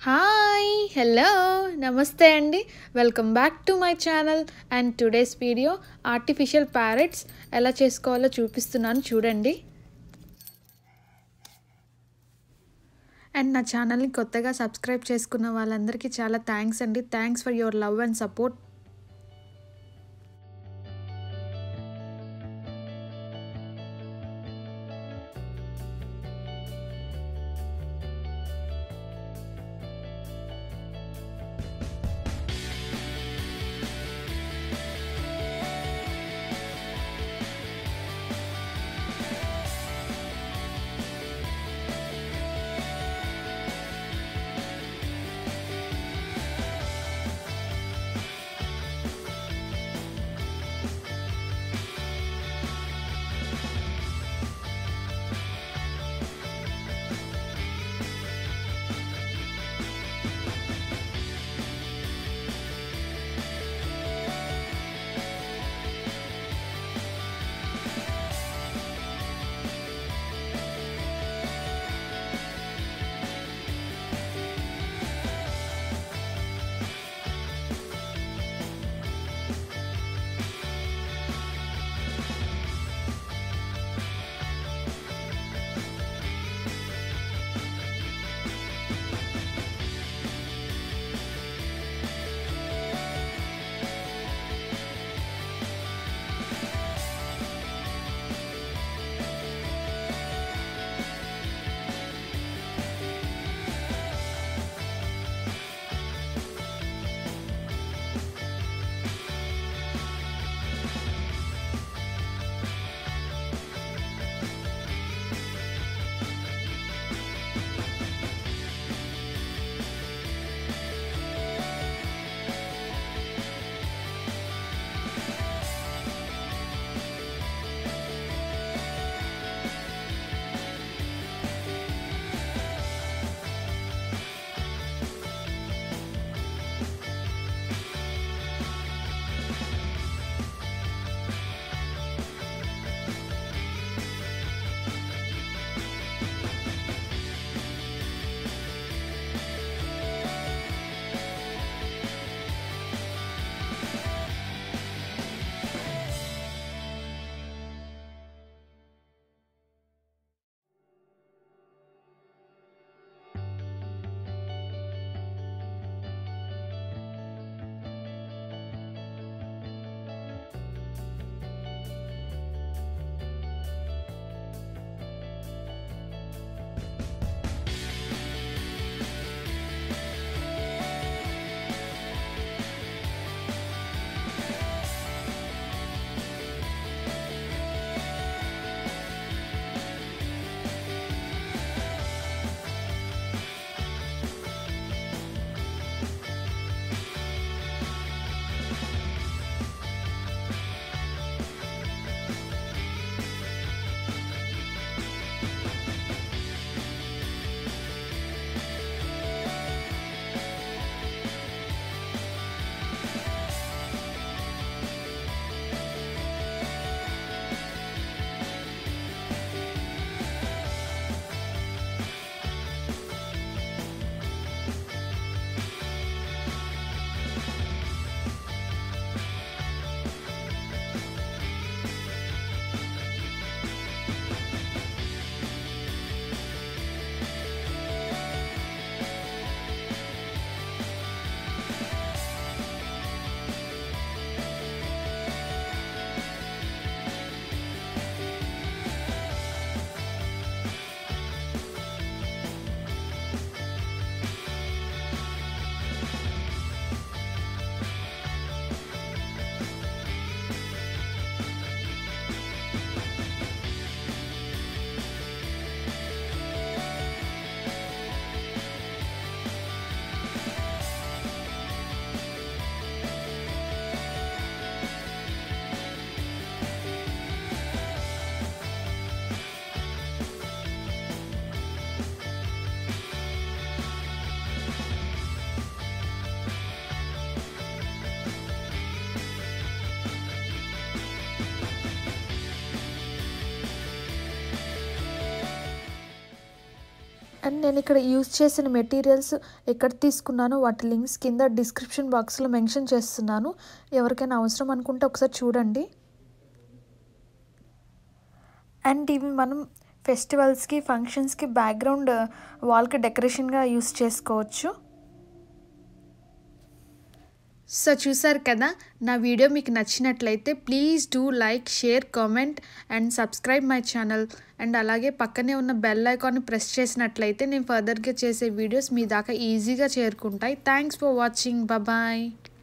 hi hello నమస్తే అండి welcome back to my channel and today's video artificial parrots ఎలా చేసుకోవాలో చూపిస్తున్నాను చూడండి అండ్ నా ఛానల్ని కొత్తగా సబ్స్క్రైబ్ చేసుకున్న వాళ్ళందరికీ చాలా థ్యాంక్స్ అండి thanks for your love and support and నేను ఇక్కడ యూజ్ చేసిన మెటీరియల్స్ ఎక్కడ తీసుకున్నానో వాటి లింక్స్ కింద డిస్క్రిప్షన్ బాక్స్లో మెన్షన్ చేస్తున్నాను ఎవరికైనా అవసరం అనుకుంటే ఒకసారి చూడండి అండ్ ఇవి మనం ఫెస్టివల్స్కి ఫంక్షన్స్కి బ్యాక్గ్రౌండ్ వాల్కి డెకరేషన్గా యూస్ చేసుకోవచ్చు సో చూసారు కదా నా వీడియో మీకు నచ్చినట్లయితే please do like share comment and subscribe my channel and అలాగే పక్కనే ఉన్న బెల్ ఐకాన్ని ప్రెస్ చేసినట్లయితే నేను ఫర్దర్గా చేసే వీడియోస్ మీ దాకా ఈజీగా చేరుకుంటాయి థ్యాంక్స్ ఫర్ వాచింగ్ బాయ్